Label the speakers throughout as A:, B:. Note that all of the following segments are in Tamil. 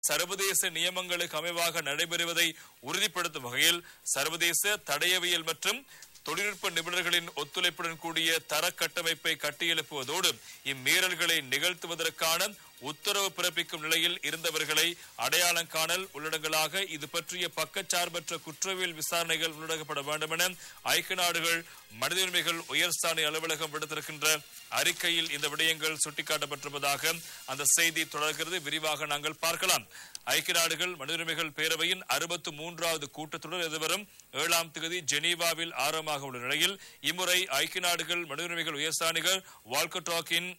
A: சர்வதேச நியமங்களுக்கு அமைவாக நடைபெறுவதை உறுதிப்படுத்தும் வகையில் சர்வதேச தடயவியல் மற்றும் தொழில்நுட்ப நிபுணர்களின் ஒத்துழைப்புடன் கூடிய தர கட்டமைப்பை கட்டியெழுப்புவதோடு இம்மீறல்களை நிகழ்த்துவதற்கான உத்தரவு பிறப்பிக்கும் நிலையில் இருந்தவர்களை அடையாளம் காணல் உள்ளடங்களாக இது பற்றிய பக்கச்சார்பற்ற குற்றவியல் விசாரணைகள் உள்ளடக்கப்பட வேண்டும் என ஐக்கிய நாடுகள் மனித உரிமைகள் உயர்ஸ்தானி அலுவலகம் விடுத்திருக்கின்ற அறிக்கையில் இந்த விடயங்கள் சுட்டிக்காட்டப்பட்டிருப்பதாக அந்த செய்தி தொடர்கிறது விரிவாக நாங்கள் பார்க்கலாம் ஐக்கிய நாடுகள் மனித உரிமைகள் பேரவையின் அறுபத்து மூன்றாவது கூட்டத்தொடர் எதிர்வரும் ஏழாம் தேதி ஜெனீவாவில் ஆரம்பமாக உள்ள நிலையில் இம்முறை ஐக்கிய நாடுகள் மனித உரிமைகள் உயர்ஸ்தானிகள் வால்கட்டாக்கின்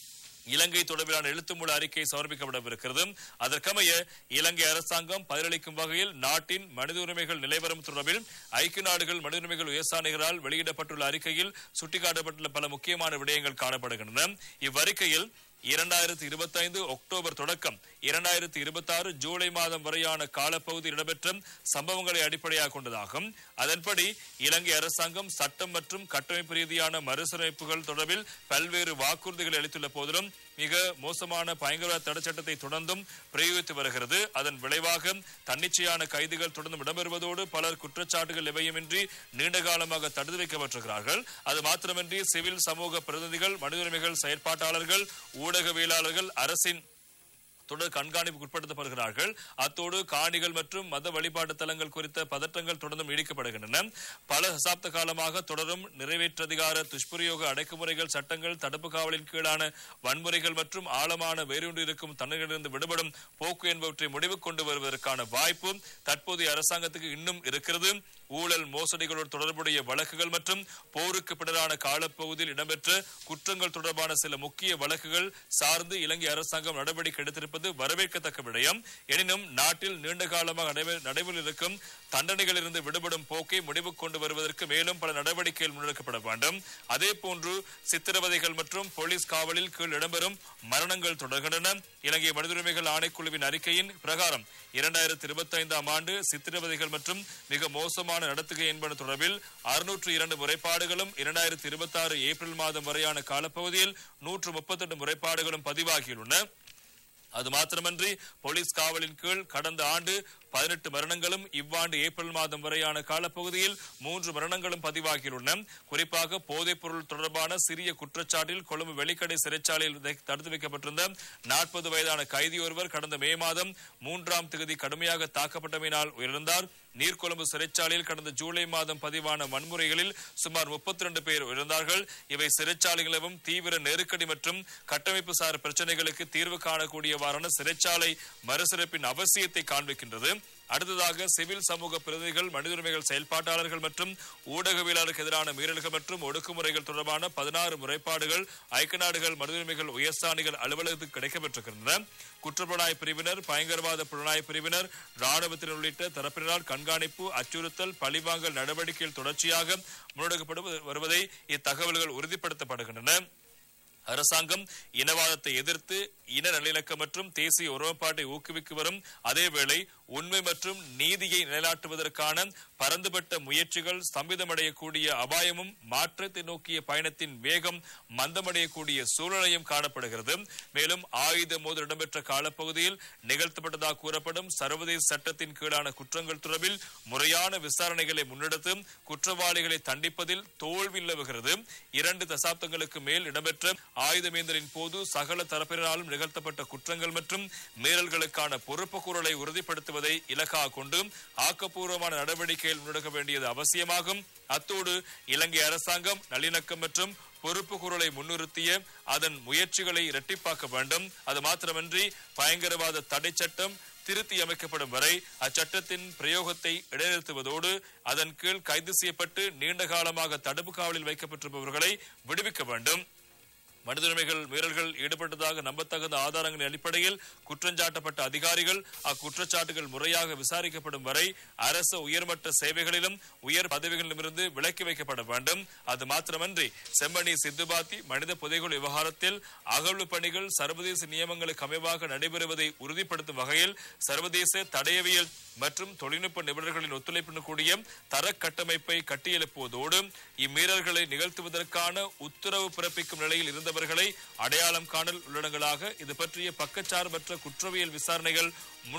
A: இலங்கை தொடர்பிலான எழுத்துமூல அறிக்கை சமர்ப்பிக்கப்படவிருக்கிறது அதற்கமைய இலங்கை அரசாங்கம் பதிலளிக்கும் வகையில் நாட்டின் மனித உரிமைகள் நிலைவரம் தொடர்பில் ஐக்கிய நாடுகள் மனித உரிமைகள் உயர்சாணிகளால் வெளியிடப்பட்டுள்ள அறிக்கையில் சுட்டிக்காட்டப்பட்டுள்ள பல முக்கியமான விடயங்கள் காணப்படுகின்றன இவ்வறிக்கையில் இரண்டாயிரத்தி இருபத்தி ஐந்து அக்டோபர் தொடக்கம் இரண்டாயிரத்தி இருபத்தி ஆறு ஜூலை மாதம் வரையான காலப்பகுதியில் இடம்பெற்ற சம்பவங்களை அடிப்படையாக கொண்டதாகும் அதன்படி இலங்கை அரசாங்கம் சட்டம் மற்றும் கட்டமைப்பு ரீதியான மறுசீரமைப்புகள் தொடர்பில் பல்வேறு வாக்குறுதிகளை அளித்துள்ள போதிலும் மிக மோசமான பயங்கரவாத தடை சட்டத்தை தொடர்ந்தும் பிரயோகித்து வருகிறது அதன் விளைவாக தன்னிச்சையான கைதுகள் தொடர்ந்து இடம்பெறுவதோடு பலர் குற்றச்சாட்டுகள் எவையுமின்றி நீண்ட காலமாக தடுத்து வைக்கப்பட்டிருக்கிறார்கள் அது மாத்திரமின்றி சிவில் சமூக பிரதிநிதிகள் மனித உரிமைகள் செயற்பாட்டாளர்கள் ஊடகவியலாளர்கள் அரசின் தொடர் கண்காணிப்புக்கு உட்படுத்தப்படுகிறார்கள் அத்தோடு காணிகள் மற்றும் மத வழிபாட்டு தலங்கள் குறித்த பதற்றங்கள் தொடர்ந்து நீடிக்கப்படுகின்றன பல தசாப்த காலமாக தொடரும் நிறைவேற்றதிகார துஷ்பிரயோக அடக்குமுறைகள் சட்டங்கள் தடுப்பு காவலின் கீழான வன்முறைகள் மற்றும் ஆழமான வேரூன்றி இருக்கும் தன்மையிலிருந்து விடுபடும் போக்கு என்பவற்றை முடிவு கொண்டு வருவதற்கான வாய்ப்பு தற்போதைய அரசாங்கத்துக்கு இன்னும் இருக்கிறது ஊழல் மோசடிகளோடு தொடர்புடைய வழக்குகள் மற்றும் போருக்கு பின்னரான காலப்பகுதியில் இடம்பெற்ற குற்றங்கள் தொடர்பான சில முக்கிய வழக்குகள் சார்ந்து இலங்கை அரசாங்கம் நடவடிக்கை எடுத்திருப்பது வரவேற்கத்தக்க விடயம் எனினும் நாட்டில் நீண்ட காலமாக நடைபெ- நடைமுறையில் இருக்கும் தண்டனைகளிலிருந்து விடுபடும் போக்கை முடிவு கொண்டு வருவதற்கு மேலும் பல நடவடிக்கைகள் முன்னெடுக்கப்பட வேண்டும் அதே போன்று சித்திரவதைகள் மற்றும் போலீஸ் காவலில் கீழ் இடம்பெறும் மரணங்கள் தொடர்கின்றன இலங்கை மனித உரிமைகள் ஆணைக்குழுவின் அறிக்கையின் பிரகாரம் இரண்டாயிரத்தி இருபத்தி ஐந்தாம் ஆண்டு சித்திரவதைகள் மற்றும் மிக மோசமான நடத்துகை என்பன தொடர்பில் அறுநூற்று இரண்டு முறைப்பாடுகளும் இரண்டாயிரத்தி இருபத்தி ஆறு ஏப்ரல் மாதம் வரையான காலப்பகுதியில் நூற்று முப்பத்தெட்டு முறைப்பாடுகளும் பதிவாகியுள்ளன அது மாத்திரமன்றி போலீஸ் காவலின் கீழ் கடந்த ஆண்டு பதினெட்டு மரணங்களும் இவ்வாண்டு ஏப்ரல் மாதம் வரையான காலப்பகுதியில் மூன்று மரணங்களும் பதிவாகியுள்ளன குறிப்பாக போதைப் பொருள் தொடர்பான சிறிய குற்றச்சாட்டில் கொழும்பு வெலிக்கடை சிறைச்சாலையில் தை- தடுத்து வைக்கப்பட்டிருந்த நாற்பது வயதான கைதி ஒருவர் கடந்த மே மாதம் மூன்றாம் தேதி கடுமையாக தாக்கப்பட்டமையினால் உயிரிழந்தார் நீர்கொழும்பு சிறைச்சாலையில் கடந்த ஜூலை மாதம் பதிவான வன்முறைகளில் சுமார் முப்பத்தி ரெண்டு பேர் உயிரிழந்தார்கள் இவை சிறைச்சாலைகளிலும் தீவிர நெருக்கடி மற்றும் கட்டமைப்பு சார் பிரச்சனைகளுக்கு தீர்வு காணக்கூடியவாறான சிறைச்சாலை மறுசிறப்பின் அவசியத்தை காண்பிக்கின்றது அடுத்ததாக சிவில் சமூக பிரதிநிதிகள் மனித உரிமைகள் செயல்பாட்டாளர்கள் மற்றும் ஊடகவியலாளருக்கு எதிரான மீறல்கள் மற்றும் ஒடுக்குமுறைகள் தொடர்பான பதினாறு முறைப்பாடுகள் ஐக்கிய நாடுகள் மனித உரிமைகள் உயர்ஸ்தானிகள் அலுவலகத்துக்கு கிடைக்கப்பட்டிருக்கின்றன குற்றப்புலனாய்வு பிரிவினர் பயங்கரவாத புலனாய்வு பிரிவினர் ராணுவத்தினர் உள்ளிட்ட தரப்பினரால் கண்காணிப்பு அச்சுறுத்தல் பழிவாங்கல் நடவடிக்கைகள் தொடர்ச்சியாக முன்னெடுக்கப்பட்டு வருவதை இத்தகவல்கள் உறுதிப்படுத்தப்படுகின்றன அரசாங்கம் இனவாதத்தை எதிர்த்து இன நல்லிணக்கம் மற்றும் தேசிய ஒருமைப்பாட்டை ஊக்குவிக்கு வரும் அதேவேளை உண்மை மற்றும் நீதியை நிலைநாட்டுவதற்கான பரந்துபட்ட முயற்சிகள் ஸ்தம்பிதமடையக்கூடிய அபாயமும் மாற்றத்தை நோக்கிய பயணத்தின் வேகம் மந்தமடையக்கூடிய சூழ்நிலையும் காணப்படுகிறது மேலும் ஆயுத மோதல் இடம்பெற்ற காலப்பகுதியில் நிகழ்த்தப்பட்டதாக கூறப்படும் சர்வதேச சட்டத்தின் கீழான குற்றங்கள் தொடர்பில் முறையான விசாரணைகளை முன்னெடுத்து குற்றவாளிகளை தண்டிப்பதில் தோல்வி நிலவுகிறது இரண்டு தசாப்தங்களுக்கு மேல் இடம்பெற்ற ஆயுதமேந்தலின் போது சகல தரப்பினராலும் நிகழ்த்தப்பட்ட குற்றங்கள் மற்றும் மீறல்களுக்கான பொறுப்புக்கூறலை உறுதிப்படுத்துவதை இலக்காக கொண்டு ஆக்கப்பூர்வமான நடவடிக்கைகள் முன்னெடுக்க வேண்டியது அவசியமாகும் அத்தோடு இலங்கை அரசாங்கம் நல்லிணக்கம் மற்றும் பொறுப்பு குரலை முன்னிறுத்திய அதன் முயற்சிகளை இரட்டிப்பாக்க வேண்டும் அது மாத்திரமன்றி பயங்கரவாத தடை சட்டம் திருத்தி அமைக்கப்படும் வரை அச்சட்டத்தின் பிரயோகத்தை இடைநிறுத்துவதோடு அதன் கீழ் கைது செய்யப்பட்டு நீண்ட காலமாக தடுப்பு காவலில் வைக்கப்பட்டிருப்பவர்களை விடுவிக்க வேண்டும் மனித உரிமைகள் மீறல்கள் ஈடுபட்டதாக நம்பத்தகுந்த ஆதாரங்களின் அடிப்படையில் குற்றஞ்சாட்டப்பட்ட அதிகாரிகள் அக்குற்றச்சாட்டுகள் முறையாக விசாரிக்கப்படும் வரை அரசு உயர்மட்ட சேவைகளிலும் உயர் பதவிகளிலுமிருந்து விலக்கி வைக்கப்பட வேண்டும் அது மாத்திரமன்றி செம்மணி சித்துபாத்தி மனித புதைகுழ் விவகாரத்தில் அகழ்வு பணிகள் சர்வதேச நியமங்களுக்கு அமைவாக நடைபெறுவதை உறுதிப்படுத்தும் வகையில் சர்வதேச தடயவியல் மற்றும் தொழில்நுட்ப நிபுணர்களின் ஒத்துழைப்புடன் கூடிய தர கட்டமைப்பை கட்டியெழுப்புவதோடு இம்மீறல்களை நிகழ்த்துவதற்கான உத்தரவு பிறப்பிக்கும் நிலையில் இருந்த சேர்ந்தவர்களை அடையாளம் காணல் உள்ளடங்களாக இது பற்றிய பக்கச்சார்பற்ற குற்றவியல் விசாரணைகள்